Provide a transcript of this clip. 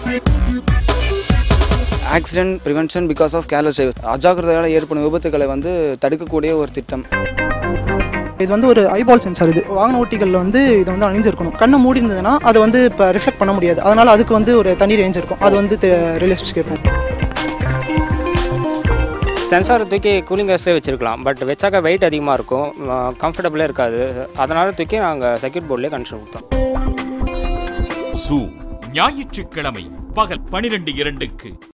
accident prevention because of careless drivers அஜாக்கிரதையால் ஏற்படும் விபத்துக்களை வந்து தடுக்கக்கூடிய ஒரு திட்டம் இது வந்து ஒரு ஐபால் சென்சார் இது வாகன ஓட்டிகளில் வந்து இதை வந்து அணிஞ்சிருக்கணும் கண்ணை மூடி இருந்ததுன்னா அதை வந்து இப்போ ரிஃப்ளெக்ட் பண்ண முடியாது அதனால் அதுக்கு வந்து ஒரு தனி ரேஞ்ச் இருக்கும் அது வந்து ரிலேஷன்ஸ் கேட்போம் சென்சார் தூக்கி கூலிங் கேஸ்லேயே வச்சுருக்கலாம் பட் வச்சாக்க வெயிட் அதிகமாக இருக்கும் கம்ஃபர்டபுளாக இருக்காது அதனால் தூக்கி நாங்கள் சர்க்யூட் போர்ட்லேயே கனெக்ஷன் கொடுத்தோம் சூ ஞாயிற்றுக்கிழமை பகல் பனிரெண்டு இரண்டுக்கு